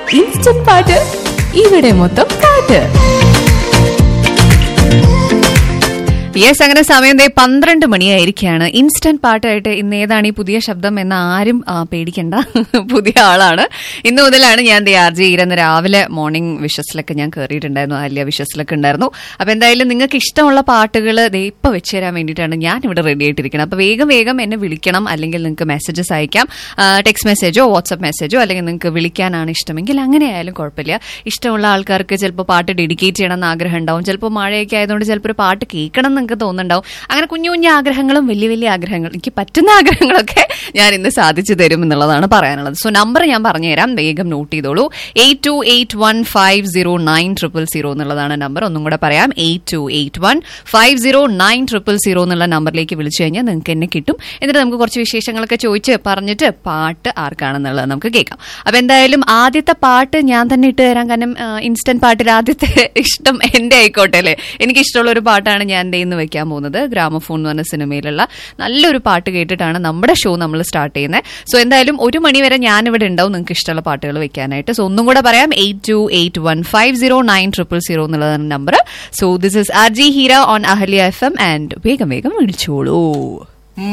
instant പാട്ട് ഇവിടെ മൊത്തം പാട്ട് യെസ് അങ്ങനെ സമയം ദേ പന്ത്രണ്ട് മണിയായിരിക്കുകയാണ് ഇൻസ്റ്റന്റ് പാട്ടായിട്ട് ഇന്ന് ഏതാണ് ഈ പുതിയ ശബ്ദം എന്ന് ആരും ആ, പേടിക്കണ്ട പുതിയ ആളാണ് ഇന്ന് മുതലാണ് ഞാൻ ദേ ആർ ജി ഇരുന്ന് രാവിലെ മോർണിംഗ് വിഷസിലൊക്കെ ഞാൻ കയറിയിട്ടുണ്ടായിരുന്നു അല്യ വിഷസിലൊക്കെ ഉണ്ടായിരുന്നു അപ്പൊ എന്തായാലും നിങ്ങൾക്ക് ഇഷ്ടമുള്ള പാട്ടുകൾ ദേ ഇപ്പൊ വെച്ച് തരാൻ വേണ്ടിയിട്ടാണ് ഞാൻ ഇവിടെ റെഡി ആയിട്ടിരിക്കുന്നത് അപ്പൊ വേഗം വേഗം എന്നെ വിളിക്കണം അല്ലെങ്കിൽ നിങ്ങൾക്ക് മെസ്സേജസ് അയക്കാം ടെക്സ്റ്റ് മെസ്സേജോ വാട്സ്ആപ്പ് മെസ്സേജോ അല്ലെങ്കിൽ നിങ്ങൾക്ക് വിളിക്കാനാണ് ഇഷ്ടമെങ്കിൽ അങ്ങനെ ആയാലും കുഴപ്പമില്ല ഇഷ്ടമുള്ള ആൾക്കാർക്ക് ചിലപ്പോൾ പാട്ട് ഡെഡിക്കേറ്റ് ചെയ്യണം എന്ന് ആഗ്രഹം ഉണ്ടാവും ചിലപ്പോൾ മഴയൊക്കെ ആയതുകൊണ്ട് ചിലപ്പോൾ ഒരു പാട്ട് കേൾക്കണം എന്ന് നിങ്ങൾക്ക് തോന്നുന്നുണ്ടാവും അങ്ങനെ കുഞ്ഞു കുഞ്ഞു ആഗ്രഹങ്ങളും വലിയ വലിയ ആഗ്രഹങ്ങൾ എനിക്ക് പറ്റുന്ന ആഗ്രഹങ്ങളൊക്കെ ഞാൻ ഇന്ന് സാധിച്ചു തരും എന്നുള്ളതാണ് പറയാനുള്ളത് സോ നമ്പർ ഞാൻ പറഞ്ഞുതരാം വേഗം നോട്ട് ചെയ്തോളൂ eight two eight one five zero nine triple zero എന്നുള്ളതാണ് നമ്പർ ഒന്നും കൂടെ പറയാം eight two eight one five zero nine triple zero എന്നുള്ള നമ്പറിലേക്ക് വിളിച്ചു കഴിഞ്ഞാൽ നിങ്ങൾക്ക് എന്നെ കിട്ടും എന്നിട്ട് നമുക്ക് കുറച്ച് വിശേഷങ്ങളൊക്കെ ചോദിച്ച് പറഞ്ഞിട്ട് പാട്ട് ആർക്കാണെന്നുള്ളത് നമുക്ക് കേൾക്കാം അപ്പൊ എന്തായാലും ആദ്യത്തെ പാട്ട് ഞാൻ തന്നെ ഇട്ട് തരാം കാരണം ഇൻസ്റ്റന്റ് പാട്ടിൽ ആദ്യത്തെ ഇഷ്ടം എന്റെ ആയിക്കോട്ടെ അല്ലേ എനിക്ക് ഇഷ്ടമുള്ള ഒരു പാട്ടാണ് ഞാൻ എൻ്റെ ഇന്ന് വെക്കാൻ പോകുന്നത് ഗ്രാമഫോൺ എന്ന് പറഞ്ഞ സിനിമയിലുള്ള നല്ലൊരു പാട്ട് കേട്ടിട്ടാണ് നമ്മുടെ ഷോ നമ്മൾ സ്റ്റാർട്ട് ചെയ്യുന്നത് സോ എന്തായാലും ഒരു മണി വരെ ഞാനിവിടെ ഉണ്ടാവും നിങ്ങൾക്ക് ഇഷ്ടമുള്ള പാട്ടുകൾ വെക്കാനായിട്ട് സോ ഒന്നും കൂടെ പറയാം eight two eight one five zero nine triple zero എന്നുള്ളതാണ് number so this is R G Heera on Ahalya F M and വേഗം വേഗം വിളിച്ചോളൂ